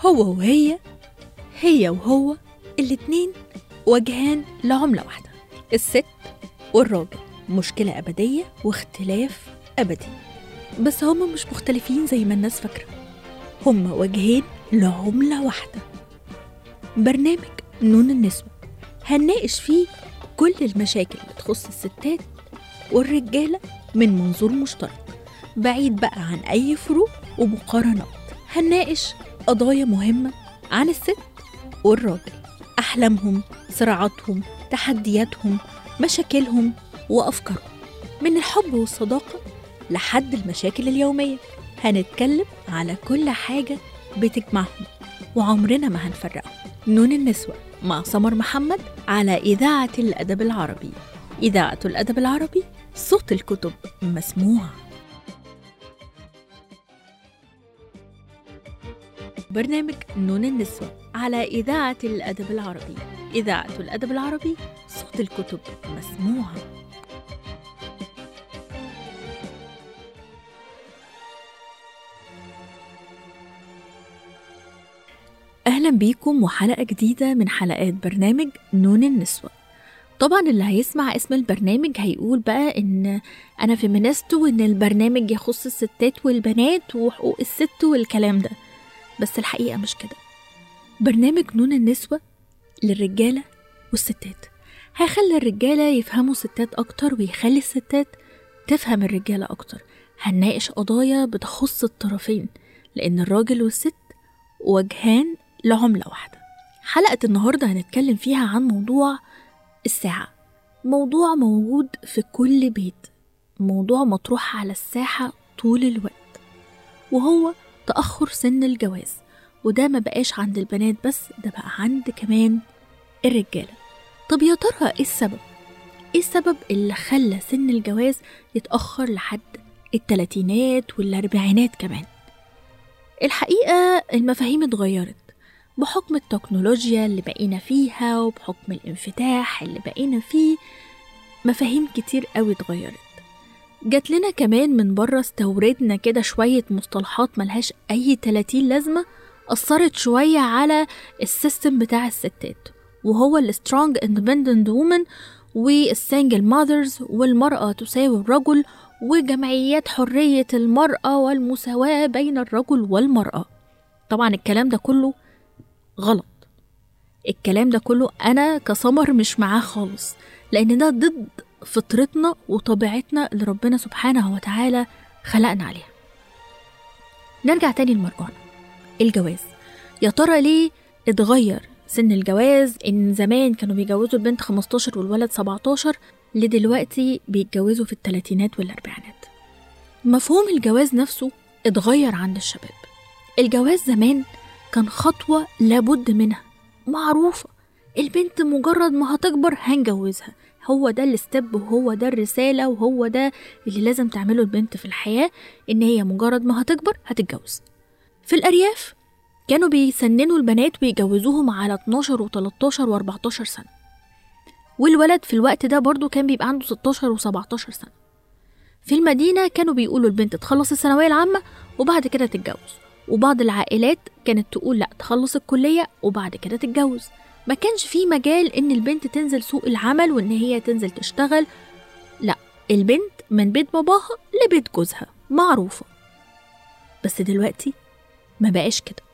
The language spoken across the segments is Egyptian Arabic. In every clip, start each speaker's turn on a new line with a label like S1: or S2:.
S1: هو وهي هي وهو الاتنين وجهان لعملة واحدة الست والراجل مشكلة أبدية واختلاف أبدي بس هما مش مختلفين زي ما الناس فاكرة هما وجهين لعملة واحدة برنامج نون النسوة هنناقش فيه كل المشاكل اللي تخص الستات والرجالة من منظور مشترك بعيد بقى عن أي فروق ومقارنات هنناقش قضايا مهمة عن الست والراجل أحلامهم صراعاتهم تحدياتهم مشاكلهم وأفكارهم من الحب والصداقة لحد المشاكل اليومية هنتكلم على كل حاجة بتجمعهم وعمرنا ما هنفرقهم نون النسوة مع سمر محمد على إذاعة الأدب العربي إذاعة الأدب العربي صوت الكتب مسموع برنامج نون النسوة على إذاعة الأدب العربي إذاعة الأدب العربي صوت الكتب مسموع أهلا بيكم وحلقة جديدة من حلقات برنامج نون النسوة طبعا اللي هيسمع اسم البرنامج هيقول بقى ان انا فيمينست وان البرنامج يخص الستات والبنات وحقوق الست والكلام ده بس الحقيقة مش كده برنامج نون النسوة للرجالة والستات هيخلي الرجالة يفهموا الستات أكتر ويخلي الستات تفهم الرجالة أكتر هنناقش قضايا بتخص الطرفين لأن الراجل والست وجهان لعملة واحدة حلقة النهاردة هنتكلم فيها عن موضوع الساعة موضوع موجود في كل بيت موضوع مطروح على الساحة طول الوقت وهو تأخر سن الجواز وده ما بقاش عند البنات بس ده بقى عند كمان الرجالة طب يا ترى ايه السبب؟ ايه السبب اللي خلى سن الجواز يتأخر لحد التلاتينات والأربعينات كمان؟ الحقيقة المفاهيم اتغيرت بحكم التكنولوجيا اللي بقينا فيها وبحكم الانفتاح اللي بقينا فيه مفاهيم كتير قوي اتغيرت جات لنا كمان من بره استوردنا كده شوية مصطلحات ملهاش أي تلاتين لازمة أثرت شوية على السيستم بتاع الستات وهو السترونج اندبندنت وومن والسنجل ماذرز والمرأة تساوي الرجل وجمعيات حرية المرأة والمساواة بين الرجل والمرأة طبعا الكلام ده كله غلط الكلام ده كله أنا كسمر مش معاه خالص لأن ده ضد فطرتنا وطبيعتنا اللي ربنا سبحانه وتعالى خلقنا عليها نرجع تاني لمرجعنا الجواز يا ترى ليه اتغير سن الجواز ان زمان كانوا بيجوزوا البنت 15 والولد 17 لدلوقتي بيتجوزوا في الثلاثينات والاربعينات مفهوم الجواز نفسه اتغير عند الشباب الجواز زمان كان خطوة لابد منها معروفة البنت مجرد ما هتكبر هنجوزها هو ده الستيب وهو ده الرسالة وهو ده اللي لازم تعمله البنت في الحياة إن هي مجرد ما هتكبر هتتجوز في الأرياف كانوا بيسننوا البنات ويجوزوهم على 12 و13 و14 سنة والولد في الوقت ده برضو كان بيبقى عنده 16 و17 سنة في المدينة كانوا بيقولوا البنت تخلص الثانوية العامة وبعد كده تتجوز وبعض العائلات كانت تقول لا تخلص الكلية وبعد كده تتجوز ما كانش في مجال ان البنت تنزل سوق العمل وان هي تنزل تشتغل لا البنت من بيت باباها لبيت جوزها معروفة بس دلوقتي ما بقاش كده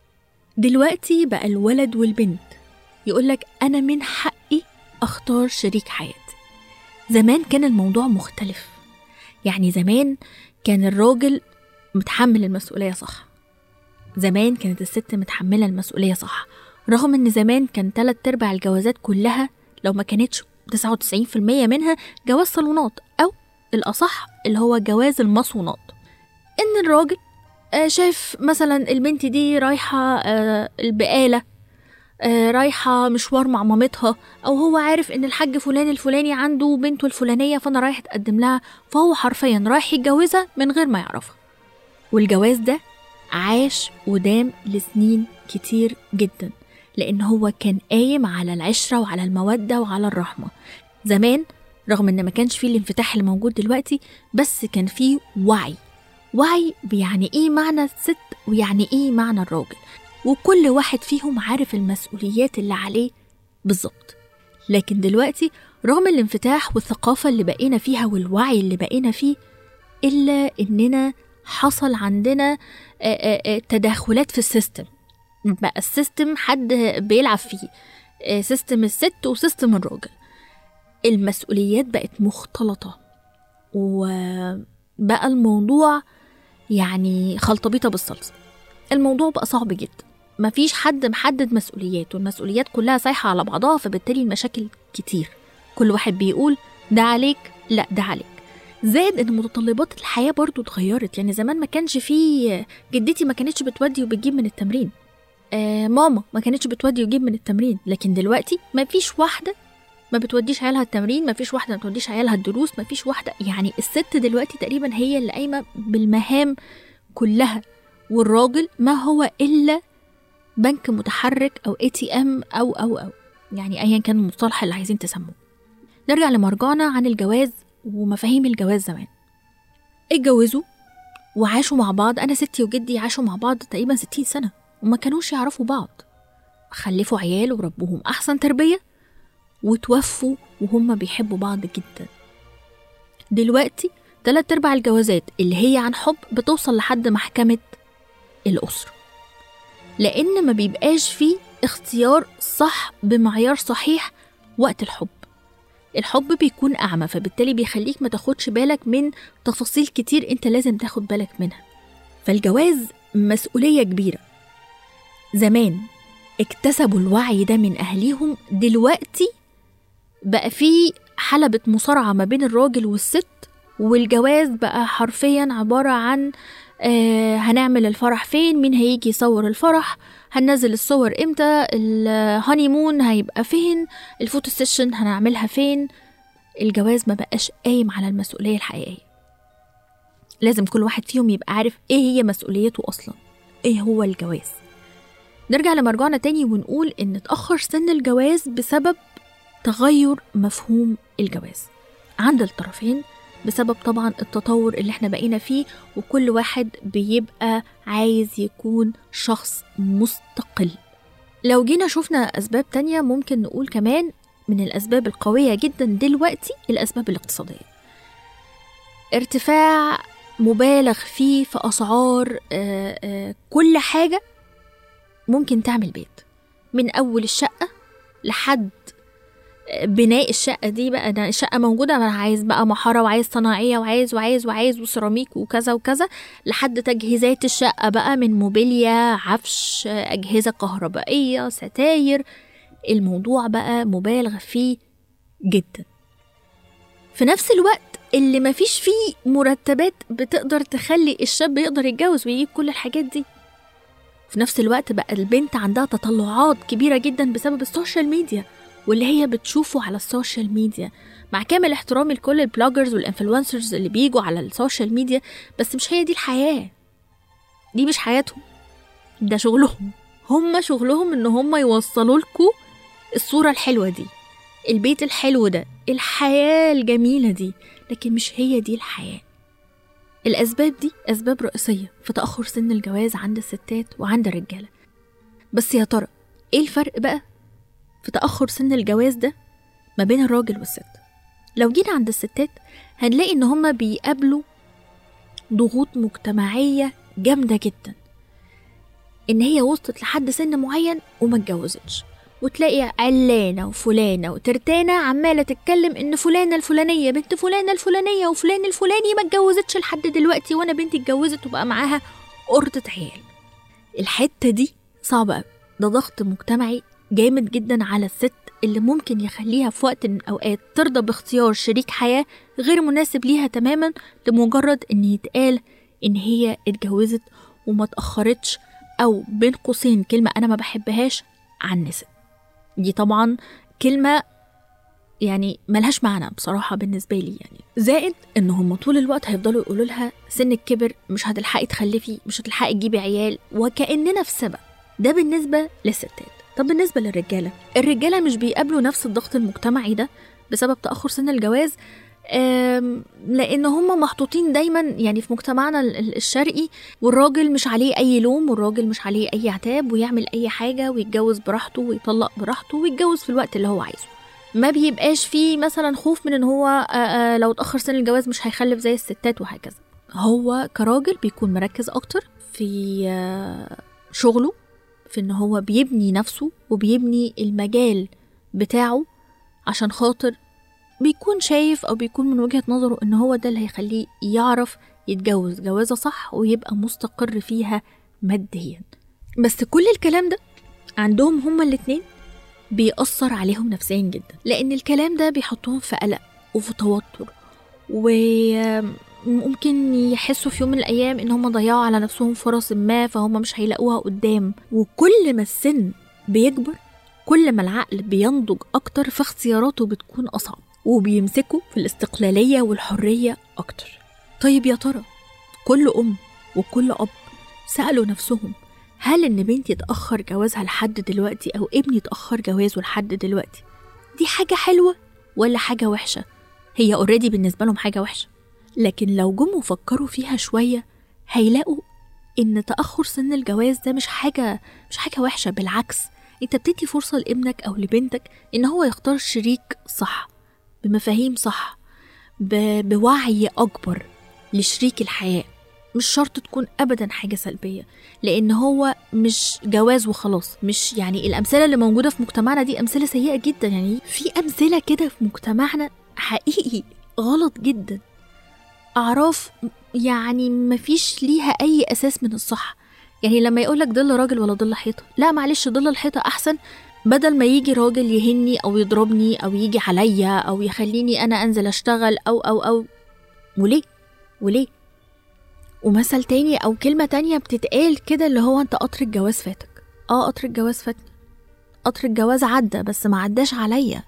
S1: دلوقتي بقى الولد والبنت يقولك أنا من حقي أختار شريك حياتي زمان كان الموضوع مختلف يعني زمان كان الراجل متحمل المسؤولية صح زمان كانت الست متحملة المسؤولية صح رغم ان زمان كان تلات ارباع الجوازات كلها لو ما كانتش 99% منها جواز صالونات او الاصح اللي هو جواز المصونات ان الراجل آه، شاف مثلا البنت دي رايحة آه، البقالة آه، رايحة مشوار مع مامتها أو هو عارف إن الحاج فلان الفلاني عنده بنته الفلانية فأنا رايح أتقدم لها فهو حرفيا رايح يتجوزها من غير ما يعرفها والجواز ده عاش ودام لسنين كتير جدا لأن هو كان قايم على العشرة وعلى المودة وعلى الرحمة زمان رغم إن ما كانش فيه الانفتاح اللي موجود دلوقتي بس كان فيه وعي وعي بيعني إيه معنى الست ويعني إيه معنى الراجل وكل واحد فيهم عارف المسؤوليات اللي عليه بالظبط لكن دلوقتي رغم الانفتاح والثقافة اللي بقينا فيها والوعي اللي بقينا فيه إلا إننا حصل عندنا تداخلات في السيستم بقى السيستم حد بيلعب فيه سيستم الست وسيستم الراجل المسؤوليات بقت مختلطة وبقى الموضوع يعني خلطبيطة بالصلصة الموضوع بقى صعب جدا مفيش حد محدد مسؤوليات والمسؤوليات كلها سايحة على بعضها فبالتالي المشاكل كتير كل واحد بيقول ده عليك لا ده عليك زائد ان متطلبات الحياة برضو اتغيرت يعني زمان ما كانش فيه جدتي ما كانتش بتودي وبتجيب من التمرين آه ماما ما كانتش بتودي وتجيب من التمرين لكن دلوقتي ما فيش واحدة ما بتوديش عيالها التمرين ما فيش واحدة ما بتوديش عيالها الدروس ما فيش واحدة يعني الست دلوقتي تقريبا هي اللي قايمة بالمهام كلها والراجل ما هو إلا بنك متحرك أو اي تي ام أو أو أو يعني أيا كان المصطلح اللي عايزين تسموه نرجع لمرجعنا عن الجواز ومفاهيم الجواز زمان اتجوزوا وعاشوا مع بعض أنا ستي وجدي عاشوا مع بعض تقريبا ستين سنة وما كانوش يعرفوا بعض خلفوا عيال وربوهم أحسن تربية وتوفوا وهم بيحبوا بعض جدا دلوقتي تلات أرباع الجوازات اللي هي عن حب بتوصل لحد محكمة الأسرة لأن ما بيبقاش فيه اختيار صح بمعيار صحيح وقت الحب الحب بيكون أعمى فبالتالي بيخليك ما تاخدش بالك من تفاصيل كتير انت لازم تاخد بالك منها فالجواز مسؤولية كبيرة زمان اكتسبوا الوعي ده من أهليهم دلوقتي بقى في حلبة مصارعة ما بين الراجل والست والجواز بقى حرفيا عبارة عن آه هنعمل الفرح فين مين هيجي يصور الفرح هننزل الصور امتى الهاني مون هيبقى فين الفوتو سيشن هنعملها فين الجواز ما بقاش قايم على المسؤولية الحقيقية لازم كل واحد فيهم يبقى عارف ايه هي مسؤوليته اصلا ايه هو الجواز نرجع لمرجعنا تاني ونقول ان اتأخر سن الجواز بسبب تغير مفهوم الجواز عند الطرفين بسبب طبعا التطور اللي احنا بقينا فيه وكل واحد بيبقى عايز يكون شخص مستقل لو جينا شفنا أسباب تانية ممكن نقول كمان من الأسباب القوية جدا دلوقتي الأسباب الاقتصادية ارتفاع مبالغ فيه في أسعار آآ آآ كل حاجة ممكن تعمل بيت من أول الشقة لحد بناء الشقه دي بقى ده الشقه موجوده انا عايز بقى محاره وعايز صناعيه وعايز وعايز وعايز وسيراميك وكذا وكذا لحد تجهيزات الشقه بقى من موبيليا عفش اجهزه كهربائيه ستاير الموضوع بقى مبالغ فيه جدا في نفس الوقت اللي مفيش فيه مرتبات بتقدر تخلي الشاب يقدر يتجوز ويجيب كل الحاجات دي في نفس الوقت بقى البنت عندها تطلعات كبيرة جدا بسبب السوشيال ميديا واللي هي بتشوفه على السوشيال ميديا مع كامل احترامي لكل البلوجرز والانفلونسرز اللي بيجوا على السوشيال ميديا بس مش هي دي الحياة دي مش حياتهم ده شغلهم هم شغلهم ان هم يوصلوا لكم الصورة الحلوة دي البيت الحلو ده الحياة الجميلة دي لكن مش هي دي الحياة الأسباب دي أسباب رئيسية في تأخر سن الجواز عند الستات وعند الرجالة بس يا ترى إيه الفرق بقى في تأخر سن الجواز ده ما بين الراجل والست لو جينا عند الستات هنلاقي إن هما بيقابلوا ضغوط مجتمعية جامدة جدا إن هي وصلت لحد سن معين وما اتجوزتش وتلاقي علانة وفلانة وترتانة عمالة تتكلم إن فلانة الفلانية بنت فلانة الفلانية وفلان الفلاني ما اتجوزتش لحد دلوقتي وأنا بنتي اتجوزت وبقى معاها قرطة عيال الحتة دي صعبة أوي ده ضغط مجتمعي جامد جدا على الست اللي ممكن يخليها في وقت من الأوقات ترضى باختيار شريك حياة غير مناسب ليها تماما لمجرد إن يتقال إن هي اتجوزت وما اتأخرتش أو بين قوسين كلمة أنا ما بحبهاش عنست دي طبعا كلمة يعني ملهاش معنى بصراحة بالنسبة لي يعني زائد إن هم طول الوقت هيفضلوا يقولوا لها سنك كبر مش هتلحقي تخلفي مش هتلحقي تجيبي عيال وكأننا في سبق ده بالنسبة للستات طب بالنسبة للرجالة الرجالة مش بيقابلوا نفس الضغط المجتمعي ده بسبب تأخر سن الجواز لان هم محطوطين دايما يعني في مجتمعنا الشرقي والراجل مش عليه اي لوم والراجل مش عليه اي عتاب ويعمل اي حاجه ويتجوز براحته ويطلق براحته ويتجوز في الوقت اللي هو عايزه ما بيبقاش فيه مثلا خوف من ان هو لو اتاخر سن الجواز مش هيخلف زي الستات وهكذا هو كراجل بيكون مركز اكتر في شغله في ان هو بيبني نفسه وبيبني المجال بتاعه عشان خاطر بيكون شايف او بيكون من وجهة نظره ان هو ده اللي هيخليه يعرف يتجوز جوازة صح ويبقى مستقر فيها ماديا بس كل الكلام ده عندهم هما الاتنين بيأثر عليهم نفسيا جدا لأن الكلام ده بيحطهم في قلق وفي توتر وممكن يحسوا في يوم من الأيام إن هم ضيعوا على نفسهم فرص ما فهم مش هيلاقوها قدام وكل ما السن بيكبر كل ما العقل بينضج أكتر فاختياراته بتكون أصعب وبيمسكوا في الاستقلالية والحرية أكتر طيب يا ترى كل أم وكل أب سألوا نفسهم هل إن بنتي اتأخر جوازها لحد دلوقتي أو ابني اتأخر جوازه لحد دلوقتي دي حاجة حلوة ولا حاجة وحشة هي اوريدي بالنسبة لهم حاجة وحشة لكن لو جم وفكروا فيها شوية هيلاقوا إن تأخر سن الجواز ده مش حاجة مش حاجة وحشة بالعكس انت بتدي فرصة لابنك أو لبنتك إن هو يختار شريك صح بمفاهيم صح ب... بوعي أكبر لشريك الحياة مش شرط تكون أبدا حاجة سلبية لأن هو مش جواز وخلاص مش يعني الأمثلة اللي موجودة في مجتمعنا دي أمثلة سيئة جدا يعني في أمثلة كده في مجتمعنا حقيقي غلط جدا أعراف يعني مفيش ليها أي أساس من الصح يعني لما يقولك ضل راجل ولا ضل حيطة لا معلش ضل الحيطة أحسن بدل ما يجي راجل يهني أو يضربني أو يجي عليا أو يخليني أنا أنزل أشتغل أو أو أو وليه وليه ومثل تاني أو كلمة تانية بتتقال كده اللي هو أنت قطر الجواز فاتك اه قطر الجواز فاتني قطر الجواز عدى بس ما عداش عليا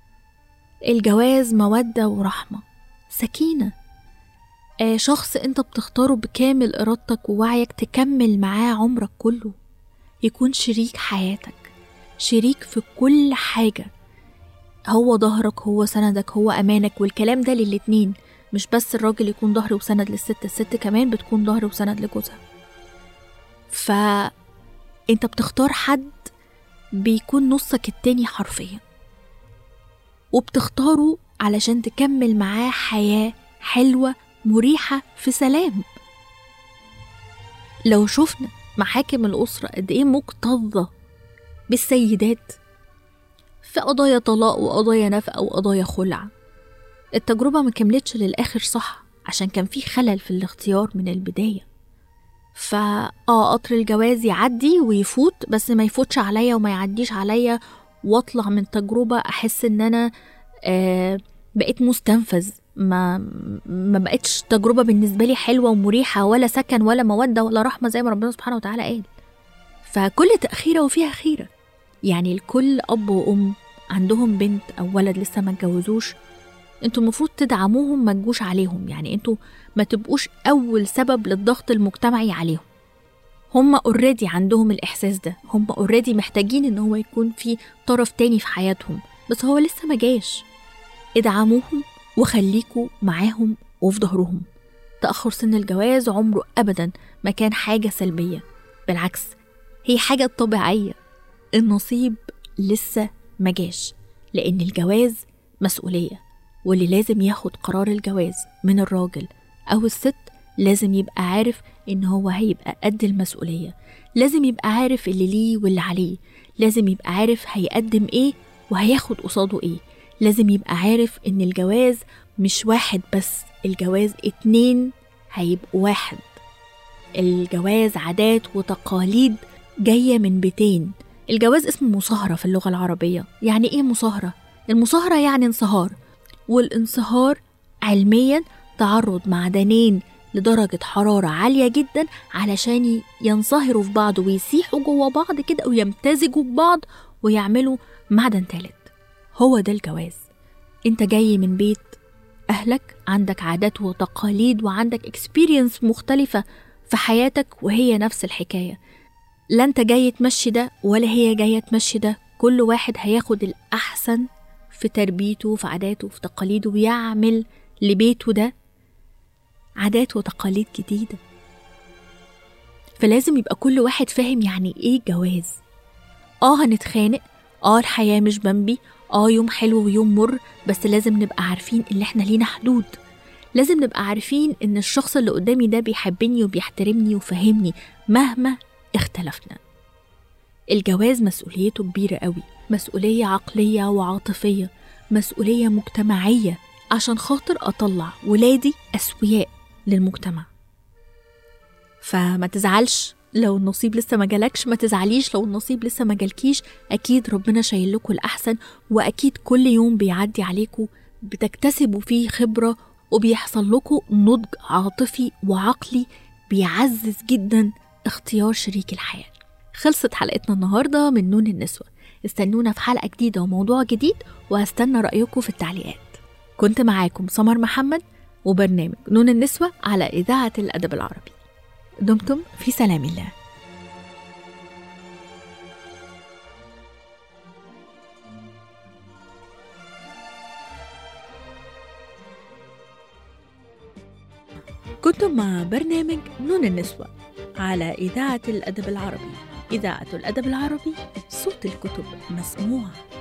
S1: الجواز مودة ورحمة سكينة آه شخص انت بتختاره بكامل ارادتك ووعيك تكمل معاه عمرك كله يكون شريك حياتك شريك في كل حاجة هو ظهرك هو سندك هو أمانك والكلام ده للاتنين مش بس الراجل يكون ظهر وسند للست الست كمان بتكون ظهر وسند لجوزها ف انت بتختار حد بيكون نصك التاني حرفيا وبتختاره علشان تكمل معاه حياة حلوة مريحة في سلام لو شفنا محاكم الأسرة قد إيه مكتظة بالسيدات في قضايا طلاق وقضايا نفقة وقضايا خلع التجربة ما كملتش للآخر صح عشان كان في خلل في الاختيار من البداية فا اه قطر الجواز يعدي ويفوت بس ما يفوتش عليا وما يعديش عليا واطلع من تجربة احس ان انا آه بقيت مستنفذ ما ما بقتش تجربة بالنسبة لي حلوة ومريحة ولا سكن ولا مودة ولا رحمة زي ما ربنا سبحانه وتعالى قال فكل تأخيرة وفيها خيرة يعني الكل أب وأم عندهم بنت أو ولد لسه ما اتجوزوش انتوا المفروض تدعموهم ما تجوش عليهم يعني انتوا ما تبقوش اول سبب للضغط المجتمعي عليهم هم اوريدي عندهم الاحساس ده هم اوريدي محتاجين ان هو يكون في طرف تاني في حياتهم بس هو لسه ما جاش ادعموهم وخليكوا معاهم وفي ظهرهم تأخر سن الجواز عمره أبدا ما كان حاجة سلبية بالعكس هي حاجة طبيعية النصيب لسه ما جاش لأن الجواز مسؤولية واللي لازم ياخد قرار الجواز من الراجل أو الست لازم يبقى عارف إن هو هيبقى قد المسؤولية لازم يبقى عارف اللي ليه واللي عليه لازم يبقى عارف هيقدم إيه وهياخد قصاده إيه لازم يبقى عارف إن الجواز مش واحد بس الجواز اتنين هيبقوا واحد الجواز عادات وتقاليد جاية من بيتين الجواز اسمه مصاهرة في اللغة العربية يعني ايه مصاهرة؟ المصاهرة يعني انصهار والانصهار علميا تعرض معدنين لدرجة حرارة عالية جدا علشان ينصهروا في بعض ويسيحوا جوا بعض كده ويمتزجوا ببعض ويعملوا معدن تالت هو ده الجواز انت جاي من بيت أهلك عندك عادات وتقاليد وعندك اكسبيرينس مختلفة في حياتك وهي نفس الحكاية لا انت جاي تمشي ده ولا هي جاية تمشي ده كل واحد هياخد الأحسن في تربيته في عاداته في تقاليده ويعمل لبيته ده عادات وتقاليد جديدة فلازم يبقى كل واحد فاهم يعني ايه جواز اه هنتخانق اه الحياة مش بمبي اه يوم حلو ويوم مر بس لازم نبقى عارفين ان احنا لينا حدود لازم نبقى عارفين ان الشخص اللي قدامي ده بيحبني وبيحترمني وفهمني مهما اختلفنا الجواز مسؤوليته كبيرة قوي مسؤولية عقلية وعاطفية مسؤولية مجتمعية عشان خاطر أطلع ولادي أسوياء للمجتمع فما تزعلش لو النصيب لسه ما جالكش ما تزعليش لو النصيب لسه ما جالكيش اكيد ربنا شايل لكم الاحسن واكيد كل يوم بيعدي عليكم بتكتسبوا فيه خبره وبيحصل لكم نضج عاطفي وعقلي بيعزز جدا اختيار شريك الحياه خلصت حلقتنا النهارده من نون النسوه استنونا في حلقه جديده وموضوع جديد وهستنى رايكم في التعليقات كنت معاكم سمر محمد وبرنامج نون النسوه على اذاعه الادب العربي دمتم في سلام الله كنتم مع برنامج نون النسوة على إذاعة الأدب العربي إذاعة الأدب العربي صوت الكتب مسموع